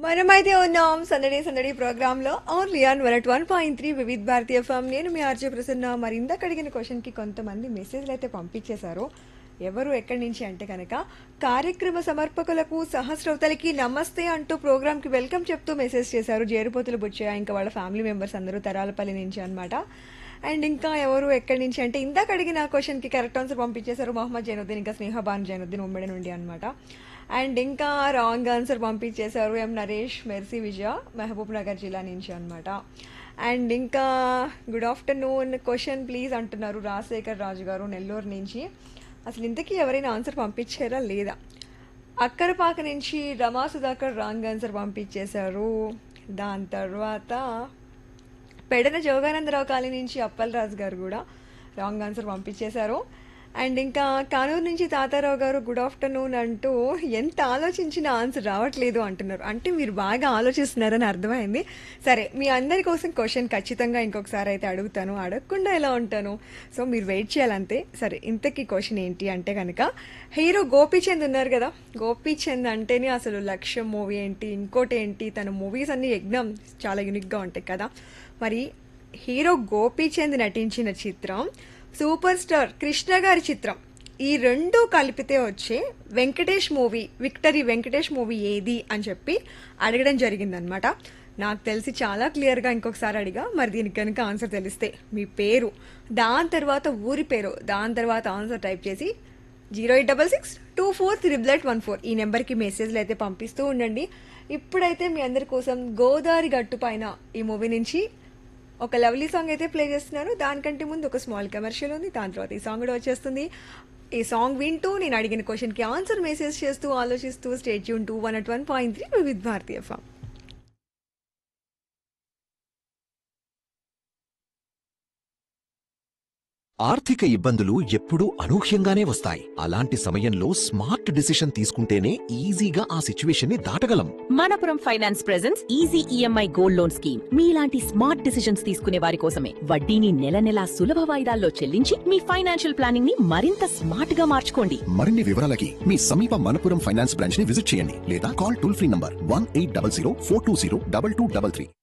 మనమైతే ఉన్నాం సందడి సందడి ప్రోగ్రామ్ లో only on one at one point three Vividh Bharatiya FM నేను మీ ఆర్జే ప్రసన్న మరి ఇందాక అడిగిన క్వశ్చన్ కి కొంతమంది మెసేజ్లు అయితే పంపించేశారు ఎవరు ఎక్కడి నుంచి అంటే కనుక కార్యక్రమ సమర్పకులకు సహస్రవతలకి నమస్తే అంటూ ప్రోగ్రామ్ కి వెల్కమ్ చెప్తూ మెసేజ్ చేశారు జేరుపోతులు బుచ్చయ్య ఇంకా వాళ్ళ ఫ్యామిలీ మెంబర్స్ అందరూ తరాలపల్లి నుంచి అన్నమాట అండ్ ఇంకా ఎవరు ఎక్కడి నుంచి అంటే ఇందాక అడిగిన క్వశ్చన్ కి కరెక్ట్ ఆన్సర్ పంపించేశారు మొహమ్మద్ జైనుద్దీన్ ఇంకా స్నేహబాన్ జైనుద్దీన్ ఉమ్మడి నుండి అన్నమాట అండ్ ఇంకా రాంగ్ ఆన్సర్ పంపించేశారు ఎం నరేష్ మెర్సీ విజయ మహబూబ్ నగర్ జిల్లా నుంచి అన్నమాట అండ్ ఇంకా గుడ్ ఆఫ్టర్నూన్ క్వశ్చన్ ప్లీజ్ అంటున్నారు రాజశేఖర్ రాజు గారు నెల్లూరు నుంచి అసలు ఇంతకీ ఎవరైనా ఆన్సర్ పంపించారా లేదా అక్కరపాక నుంచి రమా సుధాకర్ రాంగ్ ఆన్సర్ పంపించేశారు దాని తర్వాత పెడన జోగానందరావు కాలనీ నుంచి అప్పలరాజు గారు కూడా రాంగ్ ఆన్సర్ పంపించేశారు అండ్ ఇంకా కానూరు నుంచి తాతారావు గారు గుడ్ ఆఫ్టర్నూన్ అంటూ ఎంత ఆలోచించిన ఆన్సర్ రావట్లేదు అంటున్నారు అంటే మీరు బాగా ఆలోచిస్తున్నారని అర్థమైంది సరే మీ అందరి కోసం క్వశ్చన్ ఖచ్చితంగా ఇంకొకసారి అయితే అడుగుతాను అడగకుండా ఎలా ఉంటాను సో మీరు వెయిట్ చేయాలంతే సరే ఇంతకీ క్వశ్చన్ ఏంటి అంటే కనుక హీరో గోపీచంద్ ఉన్నారు కదా గోపీచంద్ అంటేనే అసలు లక్ష్యం మూవీ ఏంటి ఇంకోటి ఏంటి తన మూవీస్ అన్ని యజ్ఞం చాలా యూనిక్గా ఉంటాయి కదా మరి హీరో గోపీచంద్ నటించిన చిత్రం సూపర్ స్టార్ కృష్ణ గారి చిత్రం ఈ రెండు కలిపితే వచ్చే Venkatesh movie victory Venkatesh movie ఏది అని చెప్పి అడగడం జరిగిందనమాట నాకు తెలిసి చాలా క్లియర్గా ఇంకొకసారి అడిగా మరి దీనికి కనుక ఆన్సర్ తెలిస్తే మీ పేరు దాని తర్వాత ఊరి పేరు దాని తర్వాత ఆన్సర్ టైప్ చేసి zero eight double six two four triple eight one four ఈ నెంబర్కి మెసేజ్లు అయితే పంపిస్తూ ఉండండి ఇప్పుడైతే మీ అందరి కోసం గోదావరి గట్టు పైన ఈ మూవీ నుంచి ఒక లవ్లీ సాంగ్ అయితే ప్లే చేస్తున్నాను దానికంటే ముందు ఒక స్మాల్ కమర్షియల్ ఉంది దాని తర్వాత ఈ సాంగ్ కూడా వచ్చేస్తుంది ఈ సాంగ్ వింటూ నేను అడిగిన క్వశ్చన్కి ఆన్సర్ మెసేజ్ చేస్తూ ఆలోచిస్తూ స్టేట్ యూన్ to one at one point three Vividh భారతీయ ఫామ్ ఆర్థిక ఇబ్బందులు ఎప్పుడూ అనూహ్యంగానే వస్తాయి అలాంటి సమయంలో స్మార్ట్ డిసిషన్ తీసుకుంటేనే ఈజీగా ఆ సిచ్యువేషన్ ని దాటగలం Manappuram finance presence easy EMI gold loan scheme మీలాంటి స్మార్ట్ డిసిషన్స్ తీసుకునే వారి కోసమే వడ్డీని నెల నెలా సులభ వాయిదాల్లో చెల్లించి మీ ఫైనాన్షియల్ ప్లానింగ్ ని మరింత స్మార్ట్ గా మార్చుకోండి మరిన్ని వివరాలకి మీ సమీప మనపురం ఫైనాన్స్ బ్రాంచ్ ని విజిట్ చేయండి లేదా call toll free number one eight double zero four two zero double two double three